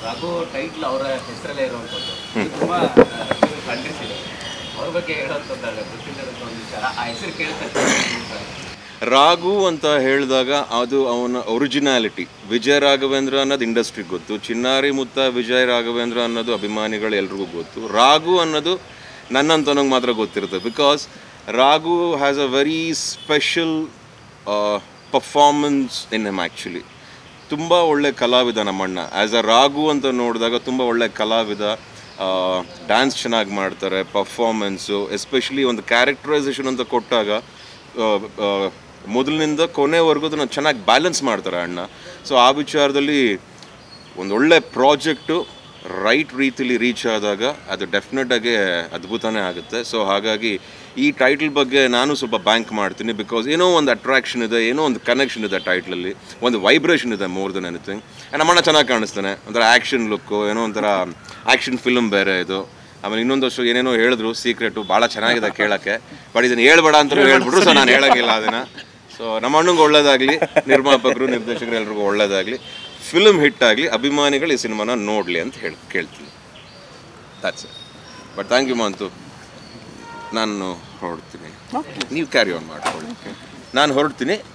Raghu title ಅವರ ಹೆಸರಲ್ಲೇ ಇರುವಂಥದ್ದು ಇದು ತುಂಬಾ ಖಂಡಿಸಿದೆ ಅವ್ರ ಬಗ್ಗೆ ಹೇಳೋಂಥದ್ದಲ್ಲ ಗೊತ್ತಿಲ್ಲದಂಥ ಒಂದು ವಿಚಾರ ಆ ಹೆಸರು ಕೇಳ್ತಾರೆ ರಾಘು ಅಂತ ಹೇಳಿದಾಗ ಅದು ಅವನ ಒರಿಜಿನಾಲಿಟಿ ವಿಜಯ ರಾಘವೇಂದ್ರ ಅನ್ನೋದು ಇಂಡಸ್ಟ್ರಿಗೆ ಗೊತ್ತು ಚಿನ್ನಾರಿ ಮುತ್ತ ವಿಜಯ ರಾಘವೇಂದ್ರ ಅನ್ನೋದು ಅಭಿಮಾನಿಗಳು ಎಲ್ರಿಗೂ ಗೊತ್ತು ರಾಘು ಅನ್ನೋದು ನನ್ನಂತನಂಗೆ ಮಾತ್ರ ಗೊತ್ತಿರುತ್ತೆ because Raghu has a very special performance in um actually ತುಂಬ ಒಳ್ಳೆ ಕಲಾವಿದ ನಮ್ಮಣ್ಣ ಆ್ಯಸ್ ಅ ರಾಘು ಅಂತ ನೋಡಿದಾಗ ತುಂಬ ಒಳ್ಳೆ ಕಲಾವಿದ ಡ್ಯಾನ್ಸ್ ಚೆನ್ನಾಗಿ ಮಾಡ್ತಾರೆ ಪರ್ಫಾರ್ಮೆನ್ಸು ಎಸ್ಪೆಷಲಿ ಒಂದು ಕ್ಯಾರೆಕ್ಟರೈಸೇಷನ್ ಅಂತ ಕೊಟ್ಟಾಗ ಆ, ಆ, ಮೊದಲಿನಿಂದ ಕೊನೆವರೆಗೂ ಅದನ್ನು ಚೆನ್ನಾಗಿ ಬ್ಯಾಲೆನ್ಸ್ ಮಾಡ್ತಾರೆ ಅಣ್ಣ ಸೊ ಆ ವಿಚಾರದಲ್ಲಿ ಒಂದು ಒಳ್ಳೆ ಪ್ರಾಜೆಕ್ಟು ರೈಟ್ ರೀತಿಲಿ ರೀಚ್ ಆದಾಗ ಅದು ಡೆಫಿನೆಟಾಗಿ ಅದ್ಭುತನೇ ಆಗುತ್ತೆ ಸೊ ಹಾಗಾಗಿ ಈ ಟೈಟಲ್ ಬಗ್ಗೆ ನಾನು ಸ್ವಲ್ಪ ಬ್ಯಾಂಕ್ ಮಾಡ್ತೀನಿ ಬಿಕಾಸ್ ಏನೋ ಒಂದು ಅಟ್ರಾಕ್ಷನ್ ಇದೆ ಏನೋ ಒಂದು ಕನೆಕ್ಷನ್ ಇದೆ ಟೈಟ್ಲಲ್ಲಿ ಒಂದು ವೈಬ್ರೇಷನ್ ಇದೆ ಮೋರ್ ದನ್ ಎನಿಥಿಂಗ್ ನಮ್ಮಣ್ಣ ಚೆನ್ನಾಗಿ ಕಾಣಿಸ್ತಾನೆ ಒಂಥರ ಆ್ಯಕ್ಷನ್ ಲುಕ್ಕು ಏನೋ ಒಂಥರ ಆ್ಯಕ್ಷನ್ ಫಿಲ್ಮ್ ಬೇರೆ ಇದು ಆಮೇಲೆ ಇನ್ನೊಂದಷ್ಟು ಏನೇನೋ ಹೇಳಿದ್ರು ಸೀಕ್ರೆಟು ಭಾಳ ಚೆನ್ನಾಗಿದೆ ಕೇಳೋಕ್ಕೆ ಬಟ್ ಇದನ್ನು ಹೇಳ್ಬೇಡ ಅಂತ ಹೇಳ್ಬಿಟ್ರು ಸೊ ನಾನು ಹೇಳೋಂಗಿಲ್ಲ ಅದನ್ನು ಸೊ ನಮ್ಮ ಅಣ್ಣಂಗೆ ಒಳ್ಳೇದಾಗಲಿ ನಿರ್ಮಾಪಕರು ನಿರ್ದೇಶಕರು ಎಲ್ರಿಗೂ ಒಳ್ಳೇದಾಗಲಿ ಫಿಲ್ಮ್ ಹಿಟ್ ಆಗಲಿ ಅಭಿಮಾನಿಗಳು ಈ ಸಿನಿಮಾನ ನೋಡಲಿ ಅಂತ ಹೇಳಿ ಕೇಳ್ತೀನಿ that's but thank you Manthu ನಾನು ಹೊರಡ್ತೀನಿ ನೀವು ಕ್ಯಾರಿ ಆನ್ ಮಾಡ್ಕೊಳ್ಳಿ ನಾನು ಹೊರಡ್ತೀನಿ